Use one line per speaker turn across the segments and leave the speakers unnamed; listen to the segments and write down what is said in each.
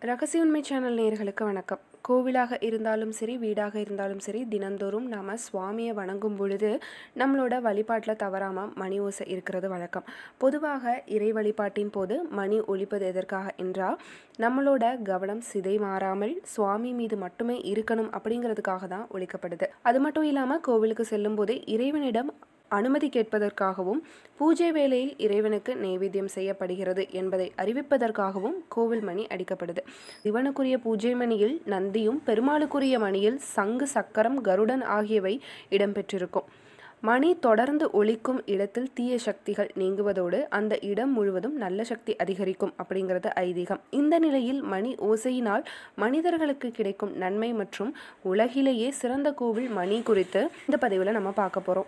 ரகசிய உண்மை சேனல் நேயர்களுக்கு வணக்கம் கோவிலாக இருந்தாலும் சரி வீடாக இருந்தாலும் சரி தினந்தோறும் நாம் சுவாமியை வணங்கும் பொழுது நம்மளோட வழிபாட்டில் தவறாமல் மணி ஓசை இருக்கிறது வழக்கம் பொதுவாக இறை வழிபாட்டின் போது மணி ஒலிப்பது எதற்காக என்றால் நம்மளோட கவனம் சிதை மாறாமல் சுவாமி மீது மட்டுமே இருக்கணும் அப்படிங்கிறதுக்காக தான் ஒலிக்கப்படுது அது மட்டும் இல்லாமல் கோவிலுக்கு செல்லும் போதே இறைவனிடம் அனுமதி கேட்பதற்காகவும் பூஜை வேளையில் இறைவனுக்கு நைவேத்தியம் செய்யப்படுகிறது என்பதை அறிவிப்பதற்காகவும் கோவில் மணி அடிக்கப்படுது சிவனுக்குரிய பூஜை மணியில் நந்தியும் பெருமாளுக்குரிய மணியில் சங்கு சக்கரம் கருடன் ஆகியவை இடம்பெற்றிருக்கும் மணி தொடர்ந்து ஒலிக்கும் இடத்தில் தீய சக்திகள் நீங்குவதோடு அந்த இடம் முழுவதும் நல்ல சக்தி அதிகரிக்கும் அப்படிங்கிறது ஐதீகம் இந்த நிலையில் மணி ஓசையினால் மனிதர்களுக்கு கிடைக்கும் நன்மை மற்றும் உலகிலேயே சிறந்த கோவில் மணி குறித்து இந்த பதிவில் நம்ம பார்க்க போகிறோம்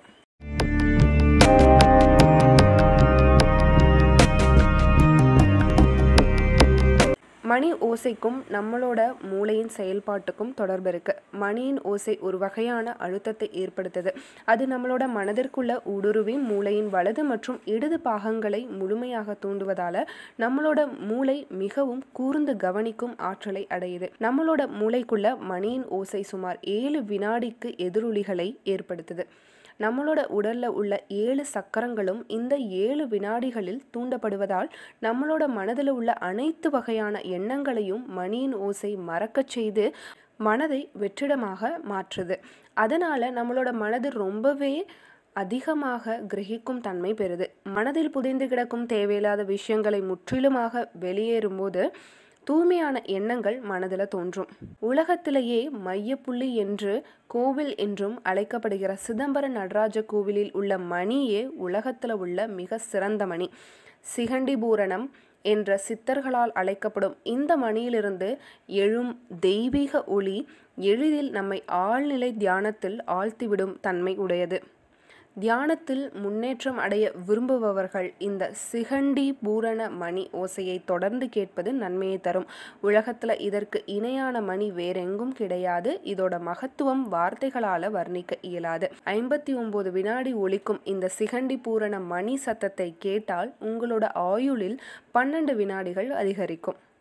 மணி ஓசைக்கும் நம்மளோட மூளையின் செயல்பாட்டுக்கும் தொடர்பு இருக்கு மணியின் ஓசை ஒரு வகையான அழுத்தத்தை ஏற்படுத்துது அது நம்மளோட மனதிற்குள்ள ஊடுருவி மூளையின் வலது மற்றும் இடது பாகங்களை முழுமையாக தூண்டுவதால நம்மளோட மூளை மிகவும் கூர்ந்து கவனிக்கும் ஆற்றலை அடையுது நம்மளோட மூளைக்குள்ள மணியின் ஓசை சுமார் ஏழு வினாடிக்கு எதிரொலிகளை ஏற்படுத்துது நம்மளோட உடல்ல உள்ள ஏழு சக்கரங்களும் இந்த ஏழு வினாடிகளில் தூண்டப்படுவதால் நம்மளோட மனதில் உள்ள அனைத்து வகையான எண்ணங்களையும் மணியின் ஓசை மறக்கச் செய்து மனதை வெற்றிடமாக மாற்றுது அதனால நம்மளோட மனது ரொம்பவே அதிகமாக கிரகிக்கும் தன்மை பெறுது மனதில் புதைந்து கிடக்கும் தேவையில்லாத விஷயங்களை முற்றிலுமாக வெளியேறும்போது தூய்மையான எண்ணங்கள் மனதில் தோன்றும் உலகத்திலேயே மையப்புள்ளி என்று கோவில் என்றும் அழைக்கப்படுகிற சிதம்பர நடராஜ கோவிலில் உள்ள மணியே உலகத்தில் உள்ள மிக சிறந்த மணி சிகண்டிபூரணம் என்ற சித்தர்களால் அழைக்கப்படும் இந்த மணியிலிருந்து எழும் தெய்வீக ஒளி எளிதில் நம்மை ஆழ்நிலை தியானத்தில் ஆழ்த்திவிடும் தன்மை உடையது தியானத்தில் முன்னேற்றம் அடைய விரும்புபவர்கள் இந்த சிகண்டி பூரண மணி ஓசையை தொடர்ந்து கேட்பது நன்மையை தரும் உலகத்தில் இதற்கு இணையான மணி வேறெங்கும் கிடையாது இதோட மகத்துவம் வார்த்தைகளால் வர்ணிக்க இயலாது ஐம்பத்தி ஒன்பது வினாடி ஒலிக்கும் இந்த சிகண்டி பூரண மணி சத்தத்தை கேட்டால் உங்களோட ஆயுளில் பன்னெண்டு வினாடிகள் அதிகரிக்கும்